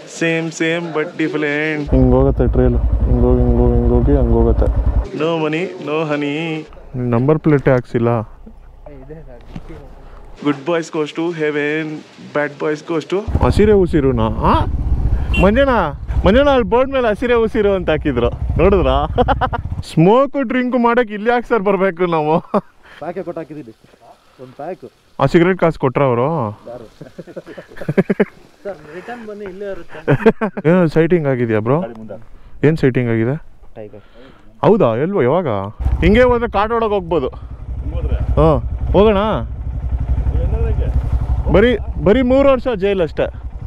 Same same but different ಹಿಂಗೆ ಹೋಗುತ್ತೆ trail ಹಿಂಗೆ ಹೋಗಿ ಹಿಂಗೆ ಹೋಗಿ ಹಿಂಗೆ ಹೋಗಿ ಹಂಗೆ ಹೋಗುತ್ತೆ no money no honey number ಪ್ಲೇಟೇ ಹಾಕ್ಸಿಲ್ಲ good boys goes to heaven bad boys goes to ಹಸಿರೆ ಉಸಿರುನಾ ಆ ಮಂಜಣ್ಣ ಮಂಜಣ್ಣ ಅಲ್ಲಿ ಬೋರ್ಡ್ ಮೇಲೆ ಹಸಿರೆ ಉಸಿರು ಅಂತ ಹಾಕಿದ್ರು ನೋಡಿದ್ರಾ ಸ್ಮೋಕ್ ಡ್ರಿಂಕ್ ಮಾಡಕ್ ಇಲ್ಲಿ ಯಾಕೆ ಸರ್ ಬರ್ಬೇಕು ನಾವು ಪ್ಯಾಕೆ ಕೊಟ್ಟು ಹಾಕಿದ್ದೀನಿ ಒಂದು ಪ್ಯಾಕು ಆ ಸಿಗರೇಟ್ ಕಾಸು ಕೊಟ್ರ ಅವರು ಸರ್ ರಿಟರ್ನ್ ಬನ್ನಿ ಇಲ್ಲೇ ಇರುತ್ತೆ ಏನೋ ಸೈಟಿಂಗ್ ಆಗಿದೆಯಾ ಬ್ರೋ ಏನು ಸೈಟಿಂಗ್ ಆಗಿದೆ ಟೈಗರ್ ಹೌದಾ ಎಲ್ವೋ ಯಾವಾಗ ಹಿಂಗೆ ಹೋದ್ರೆ ಕಾಟೊಳಗೆ ಹೋಗ್ಬೋದು ಹಾಂ ಹೋಗೋಣ ಬರೀ ಬರೀ ಮೂರು ವರ್ಷ ಜೈಲ್ ಅಷ್ಟೇ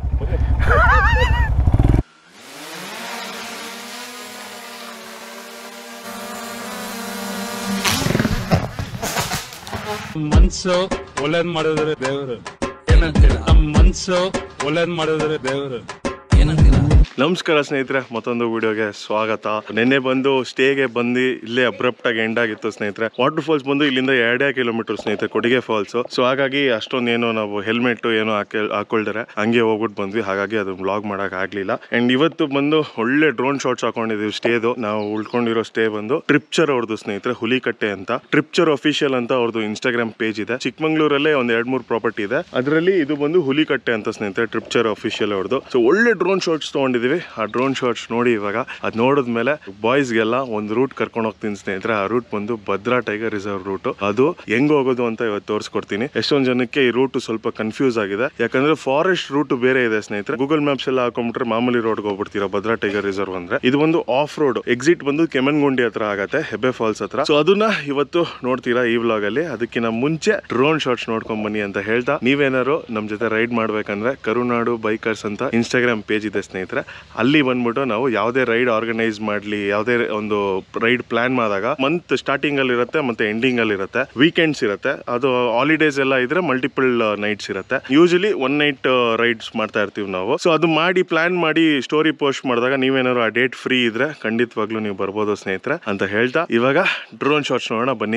ಮನ್ಸು ಒಳ್ಳೇದ್ ಮಾಡಿದ್ರೆ ದೇವರು ಏನಂತೀರ ನಮ್ಮ ಮನ್ಸು ಒಳ್ಳೇದ್ ಮಾಡಿದ್ರೆ ದೇವರು ಏನಂತೀರ ನಮಸ್ಕಾರ ಸ್ನೇಹಿತರೆ ಮತ್ತೊಂದು ವಿಡಿಯೋಗೆ ಸ್ವಾಗತ ನಿನ್ನೆ ಬಂದು ಸ್ಟೇಗೆ ಬಂದು ಇಲ್ಲೇ ಅಬ್ರಪ್ಟ್ ಆಗಿ ಎಂಡ್ ಆಗಿತ್ತು ಸ್ನೇಹಿತರೆ ವಾಟರ್ ಫಾಲ್ಸ್ ಬಂದು ಇಲ್ಲಿಂದ ಎರಡೇ ಕಿಲೋಮೀಟರ್ ಸ್ನೇಹಿತರೆ ಕೊಡಿಗೆ ಫಾಲ್ಸ್ ಸೊ ಹಾಗಾಗಿ ಅಷ್ಟೊಂದು ಏನೋ ನಾವು ಹೆಲ್ಮೆಟ್ ಏನೋ ಹಾಕಿ ಹಾಕೊಳ್ತಾರೆ ಹಂಗೆ ಹೋಗ್ಬಿಟ್ಟು ಬಂದ್ವಿ ಹಾಗಾಗಿ ಅದು ವ್ಲಾಗ್ ಮಾಡಕ್ ಆಗ್ಲಿಲ್ಲ ಅಂಡ್ ಇವತ್ತು ಬಂದು ಒಳ್ಳೆ ಡ್ರೋನ್ ಶಾಟ್ಸ್ ಹಾಕೊಂಡಿದೀವಿ ಸ್ಟೇದು ನಾವು ಉಳ್ಕೊಂಡಿರೋ ಸ್ಟೇ ಬಂದು ಟ್ರಿಪ್ಚರ್ ಅವ್ರದ್ದು ಸ್ನೇಹಿತರೆ ಹುಲಿಕಟ್ಟೆ ಅಂತ ಟ್ರಿಪ್ಚರ್ ಅಫಿಷಿಯಲ್ ಅಂತ ಅವ್ರದ್ದು ಇನ್ಸ್ಟಾಗ್ರಾಮ್ ಪೇಜ್ ಇದೆ ಚಿಕ್ಕಮಂಗ್ಳೂರಲ್ಲೇ ಒಂದ್ ಎರಡ್ ಮೂರು ಪ್ರಾಪರ್ಟಿ ಇದೆ ಅದರಲ್ಲಿ ಇದು ಬಂದು ಹುಲಿಕಟ್ಟೆ ಅಂತ ಸ್ನೇಹಿತರೆ ಟ್ರಿಪ್ಚರ್ ಅಫಿಷಿಯಲ್ ಅವ್ರದ್ದು ಸೊ ಒಳ್ಳೆ ಡ್ರೋನ್ ಶಾಟ್ಸ್ ತಗೊಂಡಿದೀವಿ ಆ ಡ್ರೋನ್ ಶಾಟ್ಸ್ ನೋಡಿ ಇವಾಗ ಅದ್ ನೋಡಿದ್ಮೇಲೆ ಬಾಯ್ಸ್ಗೆಲ್ಲ ಒಂದು ರೂಟ್ ಕರ್ಕೊಂಡು ಹೋಗ್ತೀನಿ ಸ್ನೇಹಿತರೆ ಆ ರೂಟ್ ಬಂದು ಭದ್ರಾ ಟೈಗರ್ ರಿಸರ್ವ್ ರೂಟ್ ಅದು ಹೆಂಗ್ ಹೋಗೋದು ಅಂತ ಇವತ್ತು ತೋರಿಸ್ಕೊಡ್ತೀನಿ ಎಷ್ಟೊಂದು ಜನಕ್ಕೆ ಈ ರೂಟ್ ಸ್ವಲ್ಪ ಕನ್ಫ್ಯೂಸ್ ಆಗಿದೆ ಯಾಕಂದ್ರೆ ಫಾರೆಸ್ಟ್ ರೂಟ್ ಬೇರೆ ಇದೆ ಸ್ನೇಹಿತರೆ ಗೂಗಲ್ ಮ್ಯಾಪ್ಸ್ ಎಲ್ಲ ಹಾಕೊಂಡ್ಬಿಟ್ರೆ ಮಾಮೂಲಿ ರೋಡ್ಗೆ ಹೋಗ್ಬಿಡ್ತೀರಾ ಭದ್ರಾ ಟೈಗರ್ ರಿಸರ್ವ್ ಅಂದ್ರೆ ಇದು ಒಂದು ಆಫ್ ರೋಡ್ ಎಕ್ಸಿಟ್ ಬಂದು ಕೆಮನ್ಗುಂಡಿ ಹತ್ರ ಆಗತ್ತೆ ಹೆಬ್ಬೆ ಫಾಲ್ಸ್ ಹತ್ರ ಸೊ ಅದನ್ನ ಇವತ್ತು ನೋಡ್ತೀರಾ ಈ ವ್ಲಾಗ್ ಅಲ್ಲಿ ಅದಕ್ಕಿಂತ ಮುಂಚೆ ಡ್ರೋನ್ ಶಾಟ್ಸ್ ನೋಡ್ಕೊಂಡ್ ಬನ್ನಿ ಅಂತ ಹೇಳ್ತಾ ನೀವೇನಾರು ನಮ್ ಜೊತೆ ರೈಡ್ ಮಾಡ್ಬೇಕಂದ್ರೆ ಕರುನಾಡು ಬೈಕರ್ಸ್ ಅಂತ ಇನ್ಸ್ಟಾಗ್ರಾಮ್ ಪೇಜ್ ಇದೆ ಸ್ನೇಹಿತರೆ ಅಲ್ಲಿ ಬಂದ್ಬಿಟ್ಟು ನಾವು ಯಾವುದೇ ರೈಡ್ ಆರ್ಗನೈಸ್ ಮಾಡ್ಲಿ ಯಾವುದೇ ಒಂದು ರೈಡ್ ಪ್ಲಾನ್ ಮಾಡಿದಾಗ ಮಂತ್ ಸ್ಟಾರ್ಟಿಂಗ್ ಅಲ್ಲಿ ಇರುತ್ತೆ ಮತ್ತೆ ಎಂಡಿಂಗ್ ಅಲ್ಲಿ ಇರುತ್ತೆ ವೀಕೆಂಡ್ಸ್ ಇರುತ್ತೆ ಅದು ಹಾಲಿಡೇಸ್ ಎಲ್ಲ ಇದ್ರೆ ಮಲ್ಟಿಪಲ್ ನೈಟ್ಸ್ ಇರುತ್ತೆ ಯೂಶಲಿ ಒನ್ ನೈಟ್ ರೈಡ್ಸ್ ಮಾಡ್ತಾ ಇರ್ತೀವಿ ನಾವು ಸೊ ಅದು ಮಾಡಿ ಪ್ಲಾನ್ ಮಾಡಿ ಸ್ಟೋರಿ ಪೋಸ್ಟ್ ಮಾಡಿದಾಗ ನೀವೇನಾದ್ರು ಆ ಡೇಟ್ ಫ್ರೀ ಇದ್ರೆ ಖಂಡಿತವಾಗ್ಲೂ ನೀವು ಬರ್ಬೋದು ಸ್ನೇಹಿತರೆ ಅಂತ ಹೇಳ್ತಾ ಇವಾಗ ಡ್ರೋನ್ ಶಾಟ್ಸ್ ನೋಡೋಣ ಬನ್ನಿ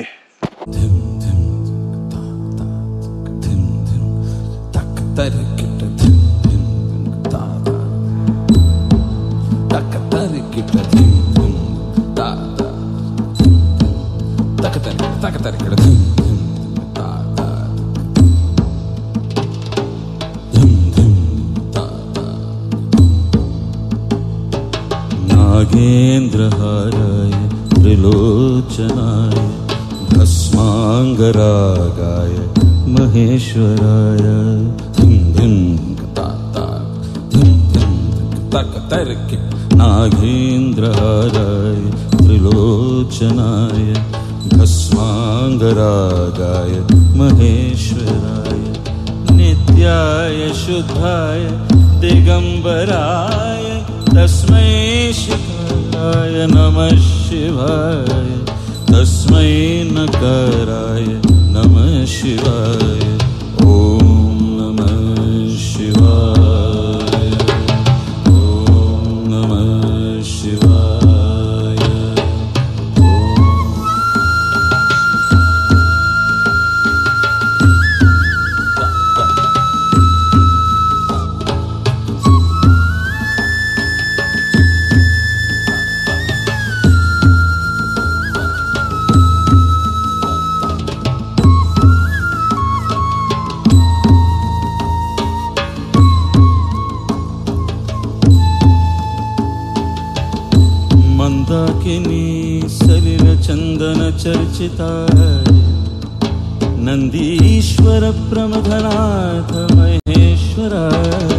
नागेन्द्रहाराय त्रिलोचनाय भस्माङ्गरागाय महेश्वराय धिं धिं ता ता धिं धिं तक तर्क नागेन्द्रहाराय त्रिलोचनाय भस्माङ्गरागाय महेश्वराय नित्याय शुद्धाय दिगम्बराय तस्मै शिखाय नमः शिवाय तस्मै नकाराय नमः शिवाय ॐ नमः शिवाय ॐ नमः शिवाय ॐ मन्दाकिनी सलिलचन्दनचर्चिताय नन्दीश्वरप्रमथनाथ महेश्वराय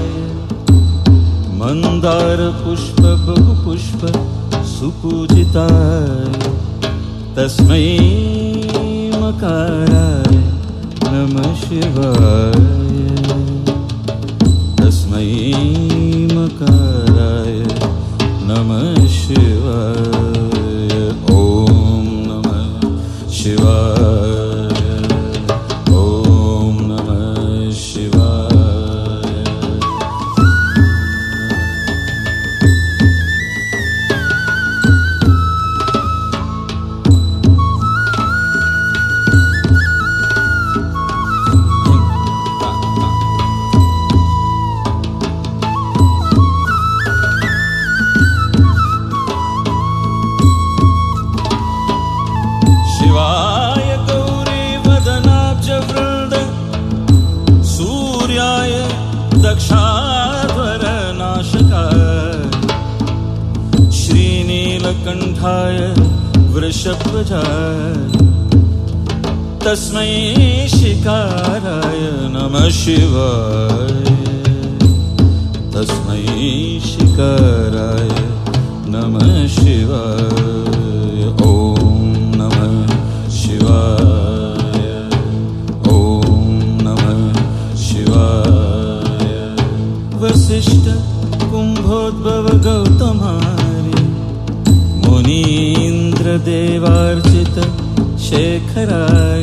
मन्दारपुष्प बहुपुष्प सुपूजिताय तस्मै मकाराय नमः शिवाय तस्मै मकाराय नमः शिवाय ॐ नमः शिवाय ॐ नमः शिवाय नीलकण्ठाय वृषध्वजाय तस्मै शिकाराय नमः शिवाय तस्मै शिकाराय नमः शिवाय ॐ नमः शिवाय ॐ नमः शिवाय वसिष्ठ कुम्भोद्भव गौतमारि मुनीन्द्रदेवार्चित शेखराय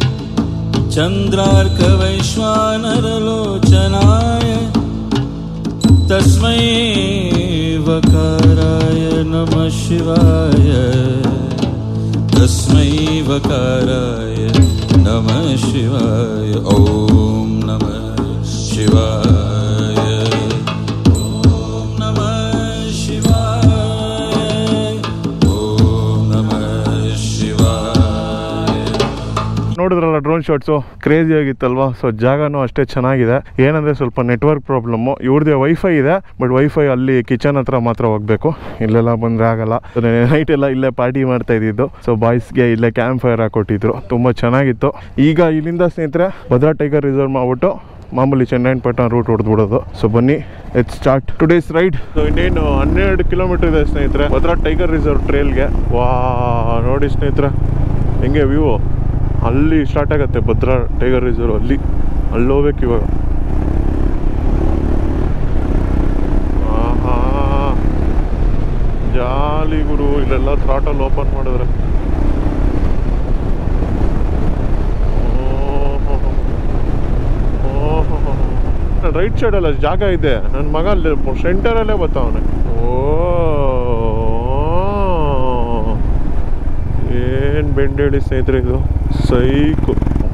चन्द्रार्कवैश्वानरलोचनाय तस्मै वकाराय नमः शिवाय तस्मै वकाराय नमः शिवाय ॐ नमः शिवाय ॐ नमः शिवाय ॐ नमः शिवाय ನೋಡಿದ್ರಲ್ಲ ಡ್ರೋನ್ ಶಾಟ್ಸು ಕ್ರೇಜಿ ಆಗಿತ್ತಲ್ವಾ ಸೊ ಜಾಗನೂ ಅಷ್ಟೇ ಚೆನ್ನಾಗಿದೆ ಏನಂದರೆ ಸ್ವಲ್ಪ ನೆಟ್ವರ್ಕ್ ಪ್ರಾಬ್ಲಮ್ಮು ಇವ್ರದ್ದೇ ವೈಫೈ ಇದೆ ಬಟ್ ವೈಫೈ ಅಲ್ಲಿ ಕಿಚನ್ ಹತ್ರ ಮಾತ್ರ ಹೋಗಬೇಕು ಇಲ್ಲೆಲ್ಲ ಬಂದರೆ ಆಗಲ್ಲ ನೈಟ್ ಎಲ್ಲ ಇಲ್ಲೇ ಪಾರ್ಟಿ ಮಾಡ್ತಾ ಇದ್ದಿದ್ದು ಸೊ ಬಾಯ್ಸ್ಗೆ ಇಲ್ಲೇ ಕ್ಯಾಂಪ್ ಫೈರ್ ಹಾಕೊಟ್ಟಿದ್ರು ತುಂಬ ಚೆನ್ನಾಗಿತ್ತು ಈಗ ಇಲ್ಲಿಂದ ಸ್ನೇಹಿತರೆ ಭದ್ರಾ ಟೈಗರ್ ರಿಸರ್ವ್ ಮಾಡ್ಬಿಟ್ಟು ಮಾಮೂಲಿ ಚೆನ್ನೈಪಟ್ಟಣ ರೂಟ್ ಹೊಡೆದ್ಬಿಡೋದು ಸೊ ಬನ್ನಿ it start today's ride so ಇನ್ನೇನು ಹನ್ನೆರಡು ಕಿಲೋಮೀಟರ್ ಇದೆ ಸ್ನೇಹಿತರೆ ಭದ್ರಾ ಟೈಗರ್ ರಿಸರ್ವ್ ಟ್ರೇಲ್ಗೆ ವಾ ನೋಡಿ ಸ್ನೇಹಿತರೆ ಹೆಂಗೆ ವ್ಯೂ ಅಲ್ಲಿ ಸ್ಟಾರ್ಟ್ ಆಗುತ್ತೆ ಭದ್ರಾ ಟೈಗರ್ ರಿಸರ್ವ್ ಅಲ್ಲಿ ಅಲ್ಲಿ ಹೋಗ್ಬೇಕು ಇವಾಗ ಆಹಾ ಜಾಲಿ ಗುರು ಇಲ್ಲೆಲ್ಲ ಥ್ರಾಟಲ್ ಓಪನ್ ಮಾಡಿದ್ರೆ ರೈಟ್ ಸೈಡಲ್ಲ ಜಾಗ ಇದೆ ನನ್ನ ಮಗ ಅಲ್ಲಿ ಸೆಂಟರಲ್ಲೇ ಬರ್ತಾವನೆ ಓ ಏನು ಬೆಂಡೇಳಿ ಸ್ನೇಹಿತರೆ ಇದು ಸೈಕು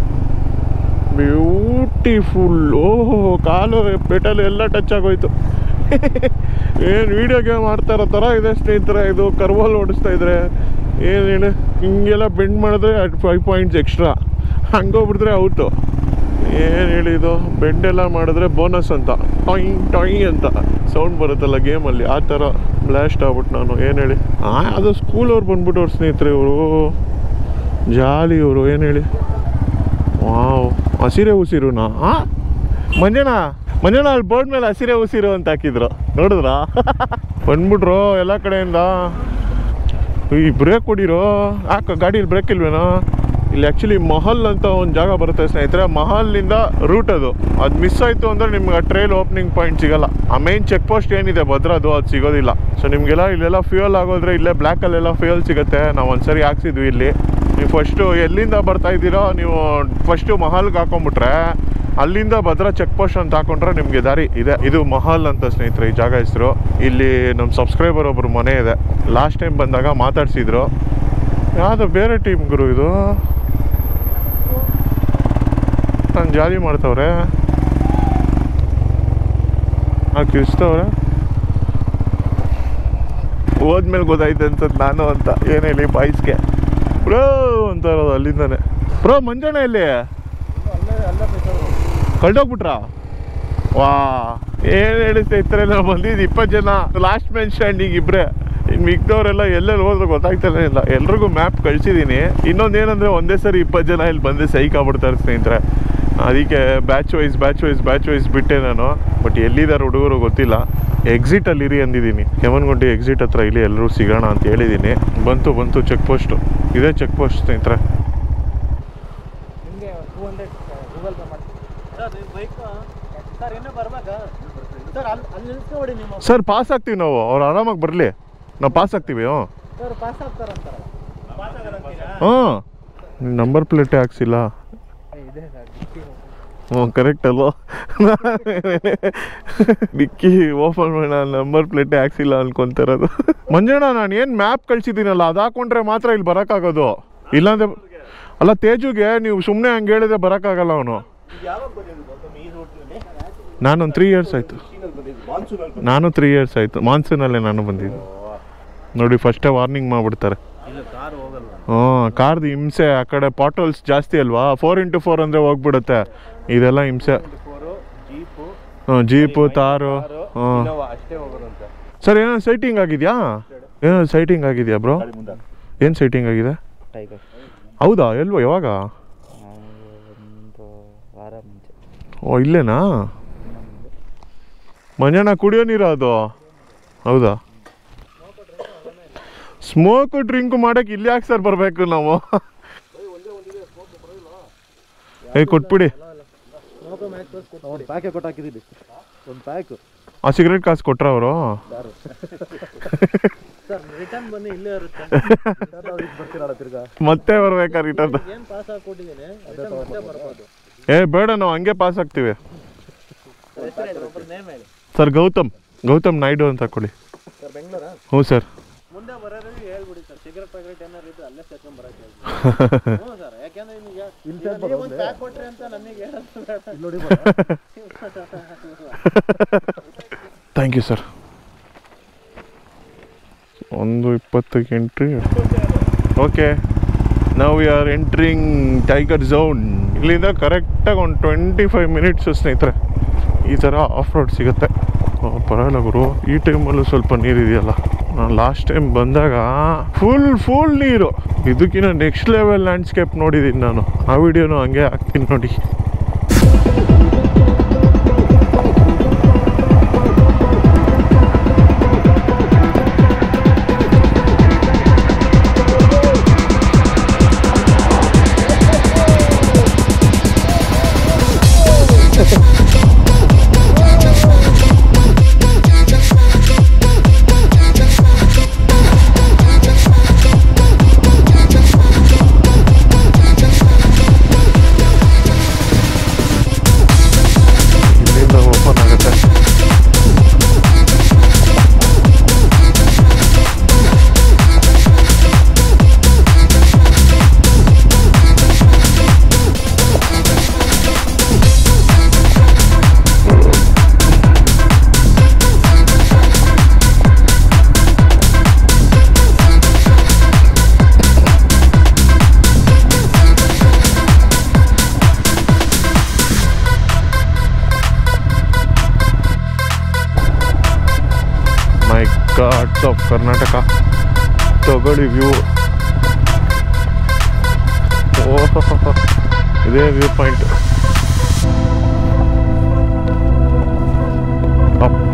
ಬ್ಯೂಟಿಫುಲ್ ಓಹೋ ಕಾಲು ಪೆಟಲ್ ಎಲ್ಲ ಟಚ್ ಆಗೋಯ್ತು ಏನು ವಿಡಿಯೋ ಗೇಮ್ ಆಡ್ತಾ ಇರೋ ಥರ ಇದೆ ಸ್ನೇಹಿತರೆ ಇದು ಕರ್ವಲ್ ಓಡಿಸ್ತಾ ಇದ್ರೆ ಏನು ಹೇಳಿ ಹಿಂಗೆಲ್ಲ ಬೆಂಡ್ ಮಾಡಿದ್ರೆ ಫೈವ್ ಪಾಯಿಂಟ್ಸ್ ಎಕ್ಸ್ಟ್ರಾ ಹಂಗೋಗ್ಬಿಡಿದ್ರೆ ಔಟು ಏನು ಹೇಳಿ ಇದು ಬೆಂಡೆಲ್ಲ ಮಾಡಿದ್ರೆ ಬೋನಸ್ ಅಂತ ಟಾಯ್ ಟಾಯ್ ಅಂತ ಸೌಂಡ್ ಬರುತ್ತಲ್ಲ ಗೇಮಲ್ಲಿ ಆ ಥರ ಬ್ಲಾಸ್ಟ್ ಆಗ್ಬಿಟ್ಟು ನಾನು ಏನು ಹೇಳಿ ಆ ಅದು ಸ್ಕೂಲವ್ರು ಬಂದ್ಬಿಟ್ಟು ಅವ್ರ ಸ್ನೇಹಿತರೆ ಇವರು ಜಾಲಿ ಇವರು ಏನು ಹೇಳಿ ವಾವ್ ಹಸಿರೆ ಉಸಿರುನಾ ಆ ಮಂಜಣ್ಣ ಮಂಜಣ್ಣ ಅಲ್ಲಿ ಬೋರ್ಡ್ ಮೇಲೆ ಹಸಿರೆ ಉಸಿರು ಅಂತ ಹಾಕಿದ್ರು ನೋಡಿದ್ರಾ ಬಂದ್ಬಿಟ್ರು ಎಲ್ಲ ಕಡೆಯಿಂದ ಈ ಬ್ರೇಕ್ ಹೊಡಿರೋ ಯಾಕೆ ಗಾಡೀಲಿ ಬ್ರೇಕ್ ಇಲ್ವೇನೋ ಇಲ್ಲಿ ಆ್ಯಕ್ಚುಲಿ ಮಹಲ್ ಅಂತ ಒಂದು ಜಾಗ ಬರುತ್ತೆ ಸ್ನೇಹಿತರೆ ಮಹಲ್ನಿಂದ ರೂಟ್ ಅದು ಅದು ಮಿಸ್ ಆಯಿತು ಅಂದರೆ ನಿಮ್ಗೆ ಆ ಟ್ರೈಲ್ ಓಪನಿಂಗ್ ಪಾಯಿಂಟ್ ಸಿಗಲ್ಲ ಆ ಮೇನ್ ಚೆಕ್ ಪೋಸ್ಟ್ ಏನಿದೆ ಭದ್ರದು ಅದು ಸಿಗೋದಿಲ್ಲ ಸೊ ನಿಮಗೆಲ್ಲ ಇಲ್ಲೆಲ್ಲ ಫ್ಯೂಯಲ್ ಆಗೋದ್ರೆ ಇಲ್ಲೇ ಬ್ಲ್ಯಾಕಲ್ಲೆಲ್ಲ ಫ್ಯೂಯಲ್ ಸಿಗುತ್ತೆ ನಾವು ಒಂದ್ಸರಿ ಹಾಕ್ಸಿದ್ವಿ ಇಲ್ಲಿ ನೀವು ಫಸ್ಟು ಎಲ್ಲಿಂದ ಬರ್ತಾ ಇದ್ದೀರೋ ನೀವು ಫಸ್ಟು ಮಹಲ್ಗೆ ಹಾಕೊಂಬಿಟ್ರೆ ಅಲ್ಲಿಂದ ಭದ್ರಾ ಚೆಕ್ ಪೋಸ್ಟ್ ಅಂತ ಹಾಕೊಂಡ್ರೆ ನಿಮಗೆ ದಾರಿ ಇದೆ ಇದು ಮಹಲ್ ಅಂತ ಸ್ನೇಹಿತರೆ ಈ ಜಾಗ ಹೆಸರು ಇಲ್ಲಿ ನಮ್ಮ ಸಬ್ಸ್ಕ್ರೈಬರ್ ಒಬ್ರು ಮನೆ ಇದೆ ಲಾಸ್ಟ್ ಟೈಮ್ ಬಂದಾಗ ಮಾತಾಡ್ಸಿದ್ರು ಯಾವುದು ಬೇರೆ ಟೀಮ್ ಗುರು ಇದು ನಾನು ಜಾಲಿ ಮಾಡ್ತವ್ರೆ ಆ ಕಿರಿಸ್ತವ್ರೆ ಹೋದ್ಮೇಲೆ ಗೊತ್ತಾಯ್ತು ಅನ್ಸತ್ ನಾನು ಅಂತ ಏನು ಹೇಳಿ ಬಾಯ್ಸ್ಗೆ ಬ್ರೋ ಅಂತ ಇರೋದು ಅಲ್ಲಿಂದಾನೆ ಬ್ರೋ ಮಂಜಣ್ಣ ಎಲ್ಲಿ ಕಳ್ದೋಗ್ಬಿಟ್ರಾ ವಾ ಏನು ಹೇಳಿ ಸ್ನೇಹಿತರೆ ನಾವು ಬಂದಿದ್ದು ಇಪ್ಪತ್ತು ಜನ ಲಾಸ್ಟ್ ಮೆನ್ ಸ್ಟ್ಯಾಂಡಿಂಗ್ ಇಬ್ಬರೇ ಇನ್ನು ಮಿಕ್ದವರೆಲ್ಲ ಎಲ್ಲೆಲ್ಲಿ ಹೋದ್ರೆ ಗೊತ್ತಾಗ್ತಾನೆ ಇಲ್ಲ ಎಲ್ರಿಗೂ ಮ್ಯಾಪ್ ಕಳಿಸಿದ್ದೀನಿ ಇನ್ನೊಂದು ಏನಂದರೆ ಒಂದೇ ಸರಿ ಇಪ್ಪತ್ತು ಜನ ಇಲ್ಲಿ ಬಂದು ಸೈಕ್ ಆಗ್ಬಿಡ್ತಾರೆ ಸ್ನೇಹಿತರೆ ಅದಕ್ಕೆ batch wise batch wise batch wise ಬಿಟ್ಟೆ ನಾನು ಬಟ್ ಎಲ್ಲಿದ್ದಾರೆ ಹುಡುಗರು ಗೊತ್ತಿಲ್ಲ ಎಕ್ಸಿಟಲ್ಲಿ ಇರಿ ಅಂದಿದ್ದೀನಿ ಕೆಮನ್ಗುಂಡಿ ಎಕ್ಸಿಟ್ ಹತ್ರ ಇಲ್ಲಿ ಎಲ್ಲರೂ ಸಿಗೋಣ ಅಂತ ಹೇಳಿದ್ದೀನಿ ಬಂತು ಬಂತು ಚೆಕ್ ಪೋಸ್ಟು ಇದೇ ಚೆಕ್ ಪೋಸ್ಟ್ ಸ್ನೇಹಿತರೆ ನಿಮಗೆ ಟೂ ಹಂಡ್ರೆಡ್ ಗೂಗಲ್ ಪೇ ಮಾಡ್ತೀನಿ ಸರ್ ನೀವು ಬೈಕ್ ಸರ್ ಇನ್ನೂ ಬರ್ಬೇಕಾ ಸರ್ ಅಲ್ಲಿ ಅಲ್ಲಿ ನಿಲ್ಸ್ಕೊಬಿಡಿ ನಿಮ್ಮ ಸರ್ ಪಾಸ್ ಆಗ್ತೀವಿ ನಾವು ಅವ್ರು ಆರಾಮಾಗಿ ಬರಲಿ ನಾವು ಪಾಸ್ ಆಗ್ತೀವಿ ಹ್ಞೂ ಸರ್ ಪಾಸ್ ಆಗ್ತಾರಂತಾರ ಪಾಸ್ ಆಗದಂತೀರಾ ಹಾಂ ನಂಬರ್ ಪ್ಲೇಟೇ ಹಾಕ್ಸಿಲ್ಲ ಇದೆ ಸರ್ ಹ್ಞೂ ಕರೆಕ್ಟ್ ಅಲ್ವಾ ಡಿಕ್ಕಿ ಓಪನ್ ಮಾಡ ನಂಬರ್ ಪ್ಲೇಟೇ ಹಾಕ್ಸಿಲ್ಲ ಅನ್ಕೊಂತಾರದು ಮಂಜಣ್ಣ ನಾನು ಏನು ಮ್ಯಾಪ್ ಕಳ್ಸಿದ್ದೀನಲ್ಲ ಅದು ಹಾಕೊಂಡ್ರೆ ಮಾತ್ರ ಇಲ್ಲಿ ಬರೋಕ್ಕಾಗೋದು ಇಲ್ಲಾಂದ್ರೆ ಅಲ್ಲ ತೇಜುಗೆ ನೀವು ಸುಮ್ಮನೆ ಹಂಗೆ ಹೇಳಿದ್ರೆ ಬರೋಕ್ಕಾಗಲ್ಲ ಅವನು ನಾನೊಂದು ತ್ರೀ ಇಯರ್ಸ್ ಆಯಿತು ನಾನು ತ್ರೀ ಇಯರ್ಸ್ ಆಯಿತು ಮಾನ್ಸೂನಲ್ಲೇ ನಾನು ಬಂದಿದ್ದು ನೋಡಿ ಫಸ್ಟೇ ವಾರ್ನಿಂಗ್ ಮಾಡಿಬಿಡ್ತಾರೆ ಹ್ಞೂ ಕಾರ್ದು ಹಿಂಸೆ ಆ ಕಡೆ ಪಾಟೋಲ್ಸ್ ಜಾಸ್ತಿ ಅಲ್ವಾ ಫೋರ್ ಇಂಟು ಫೋರ್ ಅಂದರೆ ಹೋಗ್ಬಿಡುತ್ತೆ ಇದೆಲ್ಲ ಹಿಂಸೆ ಹ್ಞೂ ಜೀಪು ತಾರು ಹ್ಞೂ ಅಷ್ಟೇ ಹೋಗೋದಂತೆ ಸರ್ ಏನೋ ಸೈಟಿಂಗ್ ಆಗಿದೆಯಾ ಏನೋ ಸೈಟಿಂಗ್ ಆಗಿದೆಯಾ ಬ್ರೋ ಏನು ಸೈಟಿಂಗ್ ಆಗಿದೆ ಟೈಗರ್ ಹೌದಾ ಎಲ್ವೋ ಯಾವಾಗ ಒಂದು ವಾರ ಮುಂಚೆ ಓ ಇಲ್ಲೇನಾ ಮಂಜಣ್ಣ ಕುಡಿಯೋ ನೀರು ಅದು ಹೌದಾ ಸ್ಮೋಕ್ ಡ್ರಿಂಕ್ ಮಾಡಕ್ಕೆ ಇಲ್ಲಿ ಯಾಕೆ ಸರ್ ಬರಬೇಕು ನಾವು ಏ ಕೊಟ್ಬಿಡಿ ಒಂದು ಪ್ಯಾಕೆ ಕೊಟ್ಟು ಹಾಕಿದ್ದೀನಿ ಒಂದು ಪ್ಯಾಕು ಆ ಸಿಗರೇಟ್ ಕಾಸು ಕೊಟ್ರ ಅವರು ಸರ್ ರಿಟರ್ನ್ ಬನ್ನಿ ಇಲ್ಲೇ ಇರುತ್ತೆ ಬರ್ತೀರಲ್ಲ ತಿರ್ಗಾ ಮತ್ತೆ ಬರ್ಬೇಕಾ ರಿಟರ್ನ್ ಏನು ಪಾಸ್ ಹಾಕೊಟ್ಟಿದ್ದೀನಿ ರಿಟರ್ನ್ ಮತ್ತೆ ಬರ್ಬೋದು ಏ ಬೇಡ ನಾವು ಹಂಗೆ ಪಾಸ್ ಆಗ್ತೀವಿ ಒಬ್ಬರು ನೇಮ್ ಹೇಳಿ ಸರ್ ಗೌತಮ್ ಗೌತಮ್ ನಾಯ್ಡು ಅಂತ ಕೊಡಿ ಸರ್ ಬೆಂಗಳೂರಾ ಹ್ಞೂ ಸರ್ ಮುಂದೆ ಬರೋರಿಗೆ ಹೇಳ್ಬಿಡಿ ಸರ್ ಸಿಗರೆಟ್ ಪ್ಯಾಕೆಟ್ ಏನಾರು ಇದ್ದು ಅಲ್ಲೇ ಸೇರ್ಕೊಂಡ್ ಬರಕ್ಕೆ ಹೇಳ್ಬಿಡಿ. ಹ್ಞೂ ಸರ್ ಯಾಕೆಂದ್ರೆ ನಿಮಗೆ ನೀವು ಒಂದು ಪ್ಯಾಕ್ ಕೊಟ್ರಿ ಅಂತ ನನಗೆ ಹೇಳೋದು ಬೇಡ ಥ್ಯಾಂಕ್ ಯು ಸರ್ ಒಂದು ಇಪ್ಪತ್ತಕ್ಕೆ ಎಂಟ್ರಿ ಓಕೆ ನಾವು we are entering tiger zone ಇಲ್ಲಿಂದ ಕರೆಕ್ಟಾಗಿ ಒಂದು ಟ್ವೆಂಟಿ ಫೈವ್ ಮಿನಿಟ್ಸು ಸ್ನೇಹಿತರೆ ಈ ಥರ ಆಫ್ ರೋಡ್ ಸಿಗುತ್ತೆ ಓ, ಪರವಾಗಿಲ್ಲ ಗುರು ಈ ಟೈಮಲ್ಲೂ ಸ್ವಲ್ಪ ನೀರಿದೆಯಲ್ಲ ನಾನು ಲಾಸ್ಟ್ ಟೈಮ್ ಬಂದಾಗ ಫುಲ್ ಫುಲ್ ನೀರು ಇದಕ್ಕಿಂತ ನೆಕ್ಸ್ಟ್ ಲೆವೆಲ್ ಲ್ಯಾಂಡ್ಸ್ಕೇಪ್ ನೋಡಿದ್ದೀನಿ ನಾನು ಆ ವಿಡಿಯೋನು ಹಂಗೆ ಹಾಕ್ತೀನಿ ನೋಡಿ ಇಲ್ಲಿಂದ ಓಪನ್ ಆಗುತ್ತೆ ಮೈ ಗಾಡ್ಸ್ ಆಫ್ ಕರ್ನಾಟಕ ತಗೊಳ್ಳಿ ವ್ಯೂ ಓ ಇದೇ ವ್ಯೂ ಪಾಯಿಂಟ್ ಅಪ್ಪ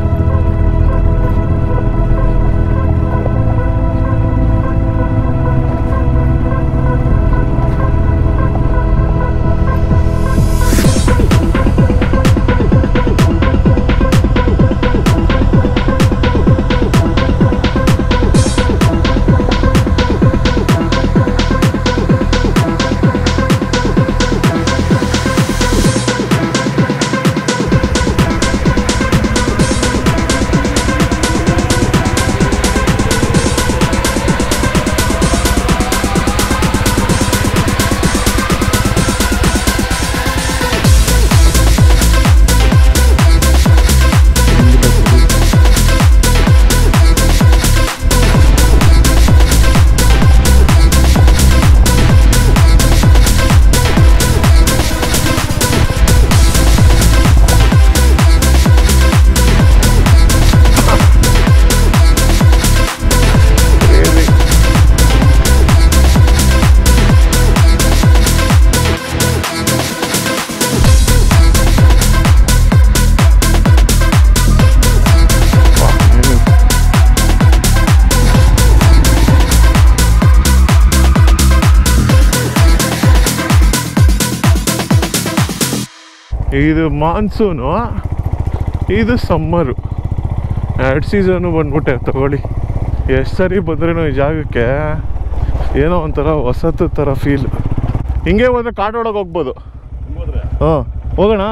ಇದು ಮಾನ್ಸೂನು ಇದು ಸಮ್ಮರು ಎರಡು ಸೀಸನು ಬಂದ್ಬಿಟ್ಟೆ ತಗೊಳ್ಳಿ ಎಷ್ಟು ಸರಿ ಬಂದ್ರೇನು ಈ ಜಾಗಕ್ಕೆ ಏನೋ ಒಂಥರ ಹೊಸತು ಥರ ಫೀಲ್ ಹಿಂಗೆ ಹೋದ್ರೆ ಕಾಡೊಳಗೆ ಹೋಗ್ಬೋದು ಹಾಂ ಹೋಗೋಣ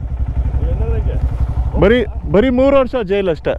ಬರೀ ಬರೀ ಮೂರು ವರ್ಷ ಜೈಲ್ ಅಷ್ಟೇ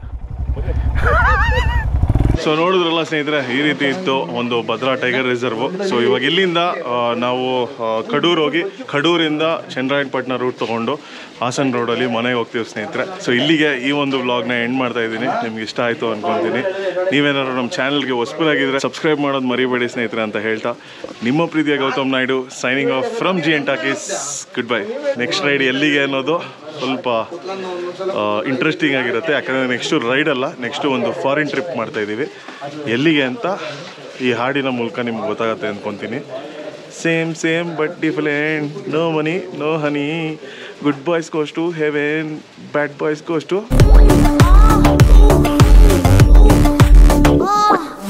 ಸೊ ನೋಡಿದ್ರಲ್ಲ ಸ್ನೇಹಿತರೆ ಈ ರೀತಿ ಇತ್ತು ಒಂದು ಭದ್ರಾ ಟೈಗರ್ ರಿಸರ್ವ್ ಸೊ ಇವಾಗ ಇಲ್ಲಿಂದ ಆ, ನಾವು ಆ, ಕಡೂರ್ ಹೋಗಿ ಕಡೂರಿಂದ ಚಂದ್ರಾಯಣಪಟ್ಟಣ ರೂಟ್ ತಗೊಂಡು ಹಾಸನ್ ರೋಡಲ್ಲಿ ಮನೆಗೆ ಹೋಗ್ತೀವಿ ಸ್ನೇಹಿತರೆ ಸೊ ಇಲ್ಲಿಗೆ ಈ ಒಂದು ವ್ಲಾಗ್ನ ಎಂಡ್ ಮಾಡ್ತಾ ಇದ್ದೀನಿ ನಿಮ್ಗೆ ಇಷ್ಟ ಆಯಿತು ಅನ್ಕೊಂತೀನಿ ನೀವೇನಾದ್ರು ನಮ್ಮ ಚಾನಲ್ಗೆ ಹೊಸಬರಾಗಿದ್ರೆ ಸಬ್ಸ್ಕ್ರೈಬ್ ಮಾಡೋದು ಮರಿಬೇಡಿ ಸ್ನೇಹಿತರೆ ಅಂತ ಹೇಳ್ತಾ ನಿಮ್ಮ ಪ್ರೀತಿಯ Gautam Naidu signing off from G N talkies good bye next ride ಎಲ್ಲಿಗೆ ಅನ್ನೋದು ಸ್ವಲ್ಪ ಇಂಟ್ರೆಸ್ಟಿಂಗ್ ಆಗಿರುತ್ತೆ ಯಾಕಂದರೆ ನೆಕ್ಸ್ಟು ರೈಡ್ ಅಲ್ಲ ನೆಕ್ಸ್ಟು ಒಂದು ಫಾರಿನ್ ಟ್ರಿಪ್ ಮಾಡ್ತಾ ಇದ್ದೀವಿ ಎಲ್ಲಿಗೆ ಅಂತ ಈ ಹಾಡಿನ ಮೂಲಕ ನಿಮ್ಗೆ ಗೊತ್ತಾಗತ್ತೆ ಅಂದ್ಕೊತೀನಿ same same but different no money no honey good boys goes to heaven bad boys goes to Oh.